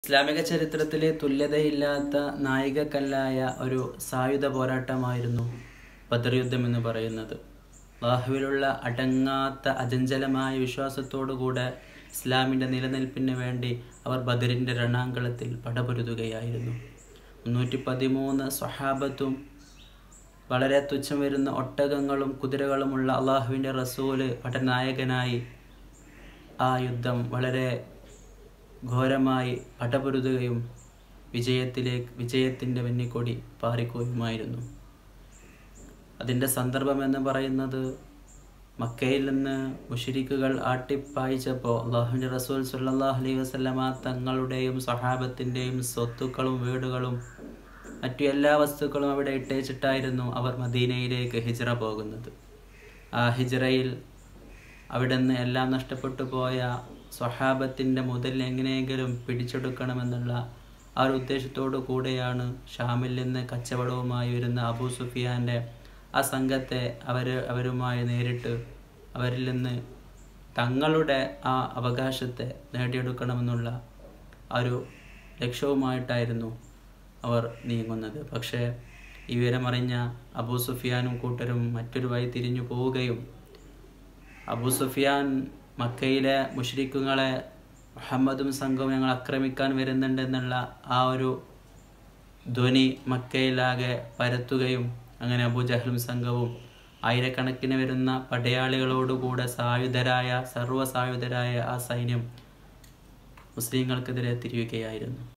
ഇസ്ലാമിക ചരിത്രത്തിലെ തുല്യതയില്ലാത്ത നായികക്കല്ലായ ഒരു സായുധ പോരാട്ടമായിരുന്നു ബദർ യുദ്ധം എന്ന് പറയുന്നത് അള്ളാഹുവിലുള്ള അടങ്ങാത്ത അചഞ്ചലമായ വിശ്വാസത്തോടുകൂടെ ഇസ്ലാമിൻ്റെ നിലനിൽപ്പിന് വേണ്ടി അവർ ബദറിൻ്റെ രണാങ്കളത്തിൽ പടപൊരുതുകയായിരുന്നു മുന്നൂറ്റി പതിമൂന്ന് സ്വഹാബത്തും വളരെ തുച്ഛം വരുന്ന ഒട്ടകങ്ങളും കുതിരകളുമുള്ള അള്ളാഹുവിൻ്റെ റസൂല് പടനായകനായി ആ യുദ്ധം വളരെ ഘോരമായി പടപൊരുതുകയും വിജയത്തിലേക്ക് വിജയത്തിൻ്റെ വെന്നിക്കൊടി പാറിക്കുകയുമായിരുന്നു അതിൻ്റെ സന്ദർഭം എന്ന് പറയുന്നത് മക്കയിൽ നിന്ന് മുഷിരിക്കുകൾ ആട്ടിപ്പായിച്ചപ്പോൾ അള്ളാഹുവിൻ്റെ റസൂൽ സല്ലാഹ് അലൈഹി വസ്ലമ തങ്ങളുടെയും സഹാബത്തിൻ്റെയും സ്വത്തുക്കളും വീടുകളും മറ്റു എല്ലാ വസ്തുക്കളും അവിടെ ഇട്ടേച്ചിട്ടായിരുന്നു അവർ മദീനയിലേക്ക് ഹിജ്റ പോകുന്നത് ആ ഹിജ്റയിൽ അവിടെ നിന്ന് എല്ലാം നഷ്ടപ്പെട്ടു പോയ സ്വഹാബത്തിൻ്റെ മുതൽ എങ്ങനെയെങ്കിലും പിടിച്ചെടുക്കണമെന്നുള്ള ആ ഒരു ഉദ്ദേശത്തോടു കൂടെയാണ് ഷാമിൽ നിന്ന് കച്ചവടവുമായി വരുന്ന അബൂ സുഫിയാൻ്റെ ആ സംഘത്തെ അവർ അവരുമായി നേരിട്ട് അവരിൽ നിന്ന് തങ്ങളുടെ ആ അവകാശത്തെ നേടിയെടുക്കണമെന്നുള്ള ആ ഒരു ലക്ഷ്യവുമായിട്ടായിരുന്നു അവർ നീങ്ങുന്നത് പക്ഷേ ഈ വിവരമറിഞ്ഞ അബൂ സുഫിയാനും കൂട്ടരും മറ്റൊരു വഴി തിരിഞ്ഞു പോവുകയും അബൂ സുഫിയാൻ മക്കയിലെ മുഷ്രിക്കുകളെ മുഹമ്മദും സംഘവും ഞങ്ങൾ ആക്രമിക്കാൻ വരുന്നുണ്ട് എന്നുള്ള ആ ഒരു ധ്വനി മക്കയിലാകെ പരത്തുകയും അങ്ങനെ അബൂജഹലും സംഘവും ആയിരക്കണക്കിന് വരുന്ന പടയാളികളോടുകൂടെ സായുധരായ സർവ്വസായുധരായ ആ സൈന്യം മുസ്ലിങ്ങൾക്കെതിരെ തിരിയുകയായിരുന്നു